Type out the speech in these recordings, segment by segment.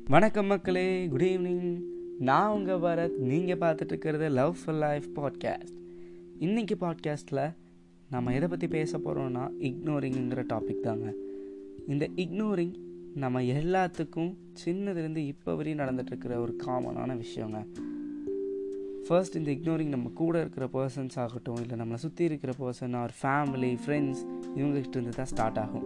வணக்கம் மக்களே good evening நான் உங்கள் பரத் நீங்கள் பார்த்துட்டு இருக்கிறது லவ் ஃபார் லைஃப் பாட்காஸ்ட் இன்றைக்கி பாட்காஸ்ட்டில் நம்ம எதை பற்றி பேச போகிறோம்னா இக்னோரிங்கிற டாபிக் தாங்க இந்த இக்னோரிங் நம்ம எல்லாத்துக்கும் சின்னதுலேருந்து இப்போ வரையும் நடந்துகிட்ருக்கிற ஒரு காமனான விஷயங்க ஃபர்ஸ்ட் இந்த இக்னோரிங் நம்ம கூட இருக்கிற பர்சன்ஸ் ஆகட்டும் இல்லை நம்மளை சுற்றி இருக்கிற பர்சன் ஆர் ஃபேமிலி ஃப்ரெண்ட்ஸ் இவங்ககிட்ட இருந்து தான் ஸ்டார்ட் ஆகும்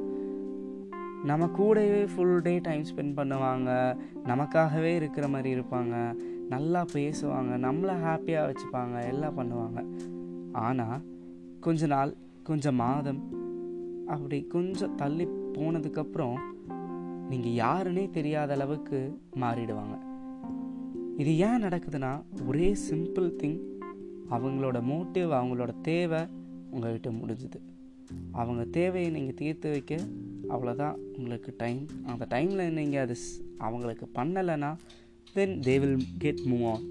நம்ம கூடவே ஃபுல் டே டைம் ஸ்பெண்ட் பண்ணுவாங்க நமக்காகவே இருக்கிற மாதிரி இருப்பாங்க நல்லா பேசுவாங்க நம்மளை ஹாப்பியாக வச்சுப்பாங்க எல்லாம் பண்ணுவாங்க ஆனால் கொஞ்ச நாள் கொஞ்சம் மாதம் அப்படி கொஞ்சம் தள்ளி போனதுக்கப்புறம் நீங்கள் யாருன்னே தெரியாத அளவுக்கு மாறிடுவாங்க இது ஏன் நடக்குதுன்னா ஒரே சிம்பிள் திங் அவங்களோட மோட்டிவ் அவங்களோட தேவை உங்கள்கிட்ட முடிஞ்சுது அவங்க தேவையை நீங்கள் தீர்த்து வைக்க அவ்வளோதான் உங்களுக்கு டைம் அந்த டைமில் நீங்கள் அது அவங்களுக்கு பண்ணலைன்னா then they will get move on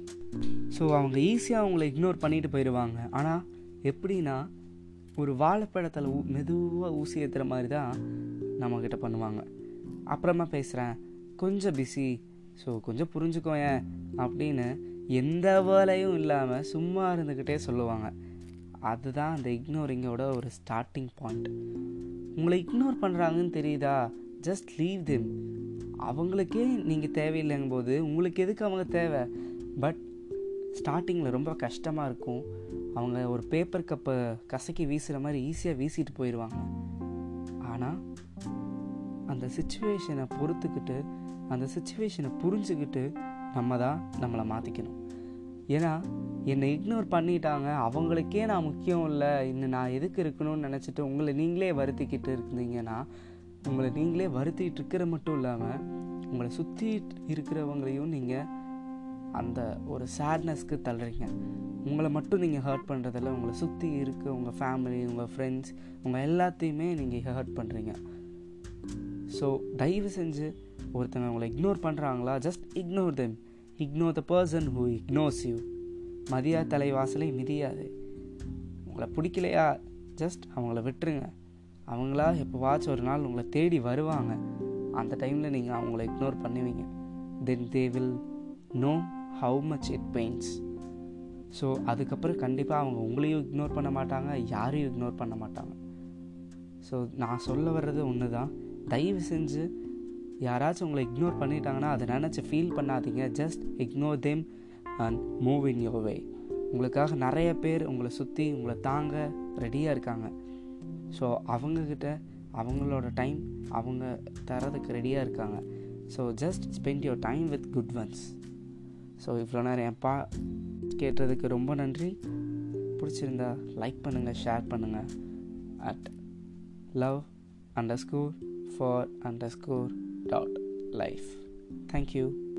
so அவங்க ஈஸியாக அவங்கள இக்னோர் பண்ணிட்டு போயிடுவாங்க ஆனால் எப்படின்னா ஒரு வாழைப்பழத்தில் ஊ மெதுவாக ஊசி ஏற்றுற மாதிரி தான் நம்மக்கிட்ட பண்ணுவாங்க அப்புறமா பேசுகிறேன் கொஞ்சம் பிஸி ஸோ கொஞ்சம் புரிஞ்சுக்கோயேன் அப்படின்னு எந்த வேலையும் இல்லாமல் சும்மா இருந்துக்கிட்டே சொல்லுவாங்க அதுதான் அந்த இக்னோரிங்கோட ஒரு ஸ்டார்டிங் பாயிண்ட் உங்களை இக்னோர் பண்ணுறாங்கன்னு தெரியுதா ஜஸ்ட் லீவ் தெம் அவங்களுக்கே நீங்கள் தேவையில்லைங்கும் போது உங்களுக்கு எதுக்கு அவங்க தேவை பட் ஸ்டார்டிங்கில் ரொம்ப கஷ்டமாக இருக்கும் அவங்க ஒரு பேப்பர் கப்பை கசக்கி வீசுகிற மாதிரி ஈஸியாக வீசிட்டு போயிடுவாங்க ஆனால் அந்த சுச்சுவேஷனை பொறுத்துக்கிட்டு அந்த சுச்சுவேஷனை புரிஞ்சுக்கிட்டு நம்ம தான் நம்மளை மாற்றிக்கணும் ஏன்னா என்னை இக்னோர் பண்ணிட்டாங்க அவங்களுக்கே நான் முக்கியம் இல்லை இன்னும் நான் எதுக்கு இருக்கணும்னு நினச்சிட்டு உங்களை நீங்களே வருத்திக்கிட்டு இருந்தீங்கன்னா உங்களை நீங்களே வருத்திட்டு இருக்கிற மட்டும் இல்லாமல் உங்களை சுற்றி இருக்கிறவங்களையும் நீங்கள் அந்த ஒரு சேட்னஸ்க்கு தள்ளுறீங்க உங்களை மட்டும் நீங்கள் ஹர்ட் பண்ணுறதில்ல உங்களை சுற்றி இருக்க உங்கள் ஃபேமிலி உங்கள் ஃப்ரெண்ட்ஸ் உங்கள் எல்லாத்தையுமே நீங்கள் ஹர்ட் பண்ணுறீங்க ஸோ தயவு செஞ்சு ஒருத்தங்க உங்களை இக்னோர் பண்ணுறாங்களா just ignore them ignore the person who ignores you மதியா தலைவாசலை மிதியாது உங்களை பிடிக்கலையா ஜஸ்ட் அவங்கள விட்டுருங்க அவங்களா எப்போவாச்சும் ஒரு நாள் உங்களை தேடி வருவாங்க அந்த டைமில் நீங்கள் அவங்கள இக்னோர் பண்ணுவீங்க then they will know how much it pains so அதுக்கப்புறம் கண்டிப்பாக அவங்க உங்களையும் இக்னோர் பண்ண மாட்டாங்க யாரையும் இக்னோர் பண்ண மாட்டாங்க ஸோ நான் சொல்ல வர்றது ஒன்று தான் தயவு செஞ்சு யாராச்சும் உங்களை இக்னோர் பண்ணிட்டாங்கன்னா அதை நினச்சி ஃபீல் பண்ணாதீங்க just ignore them and move in your way உங்களுக்காக நிறைய பேர் உங்களை சுற்றி உங்களை தாங்க ரெடியாக இருக்காங்க ஸோ அவங்கக்கிட்ட அவங்களோட டைம் அவங்க தரதுக்கு ரெடியாக இருக்காங்க so just spend your time with good ones so இவ்வளோ நேரம் என் பா கேட்டதுக்கு ரொம்ப நன்றி பிடிச்சிருந்தா லைக் பண்ணுங்கள் ஷேர் பண்ணுங்கள் at love underscore for underscore dot life. Thank you.